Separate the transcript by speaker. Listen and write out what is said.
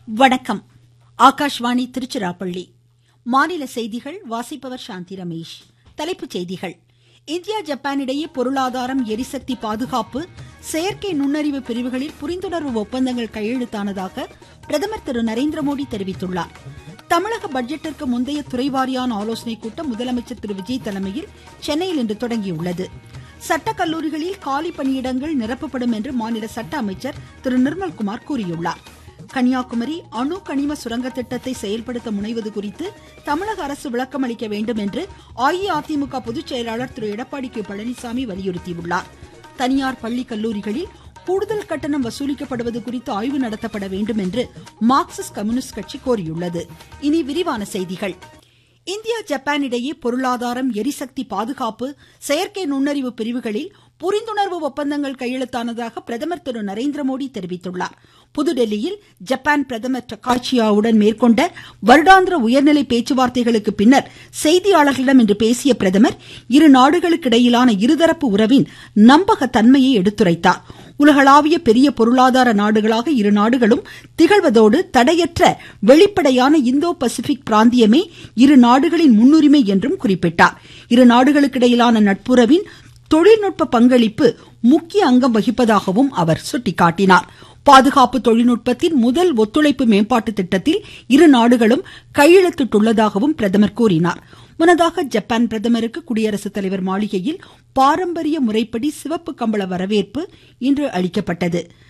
Speaker 1: வணக்கம் ஆகாஷ்வாணி திருச்சிராப்பள்ளி மாநில செய்திகள் வாசிப்பவர் சாந்தி ரமேஷ் தலைப்புச் செய்திகள் இந்தியா ஜப்பான் இடையே பொருளாதாரம் எரிசக்தி பாதுகாப்பு செயற்கை நுண்ணறிவு பிரிவுகளில் புரிந்துணர்வு ஒப்பந்தங்கள் கையெழுத்தானதாக பிரதமர் திரு நரேந்திரமோடி தெரிவித்துள்ளார் தமிழக பட்ஜெட்டிற்கு முந்தைய துறைவாரியான ஆலோசனைக் கூட்டம் முதலமைச்சர் திரு விஜய் தலைமையில் சென்னையில் இன்று தொடங்கியுள்ளது சட்டக் கல்லூரிகளில் காலி பணியிடங்கள் நிரப்பப்படும் என்று மாநில சட்ட அமைச்சர் திரு நிர்மல்குமார் கூறியுள்ளார் கன்னியாகுமரி அணு கனிம சுரங்க திட்டத்தை செயல்படுத்த முனைவது குறித்து தமிழக அரசு விளக்கம் அளிக்க வேண்டும் என்று அஇஅதிமுக பொதுச் செயலாளர் திரு எடப்பாடி கே பழனிசாமி வலியுறுத்தியுள்ளார் தனியார் பள்ளி கல்லூரிகளில் கூடுதல் கட்டணம் வசூலிக்கப்படுவது குறித்து ஆய்வு நடத்தப்பட வேண்டும் என்று மார்க்சிஸ்ட் கம்யூனிஸ்ட் கட்சி கோரியுள்ளது இனி விரிவான செய்திகள் இந்தியா ஜப்பான் இடையே பொருளாதாரம் எரிசக்தி பாதுகாப்பு செயற்கை நுண்ணறிவு பிரிவுகளில் புரிந்துணர்வு ஒப்பந்தங்கள் கையெழுத்தானதாக பிரதமர் திரு நரேந்திரமோடி தெரிவித்துள்ளார் புதுதில்லியில் ஜப்பான் பிரதமர் டக்காச்சியாவுடன் மேற்கொண்ட வருடாந்திர உயர்நிலை பேச்சுவார்த்தைகளுக்கு பின்னர் செய்தியாளர்களிடம் இன்று பேசிய பிரதமர் இரு நாடுகளுக்கிடையிலான இருதரப்பு உறவின் நம்பகத்தன்மையை எடுத்துரைத்தார் உலகளாவிய பெரிய பொருளாதார நாடுகளாக இரு நாடுகளும் திகழ்வதோடு தடையற்ற வெளிப்படையான இந்தோ பசிபிக் பிராந்தியமே இரு நாடுகளின் முன்னுரிமை என்றும் குறிப்பிட்டார் இரு நாடுகளுக்கிடையிலான நட்புறவின் தொழில்நுட்ப பங்களிப்பு முக்கிய அங்கம் வகிப்பதாகவும் அவர் சுட்டிக்காட்டினார் பாதுகாப்பு தொழில்நுட்பத்தின் முதல் ஒத்துழைப்பு மேம்பாட்டு திட்டத்தில் இரு நாடுகளும் கையெழுத்திட்டுள்ளதாகவும் பிரதமர் கூறினார் முன்னதாக ஜப்பான் பிரதமருக்கு குடியரசுத் தலைவர் மாளிகையில் பாரம்பரிய முறைப்படி சிவப்பு கம்பள வரவேற்பு இன்று அளிக்கப்பட்டது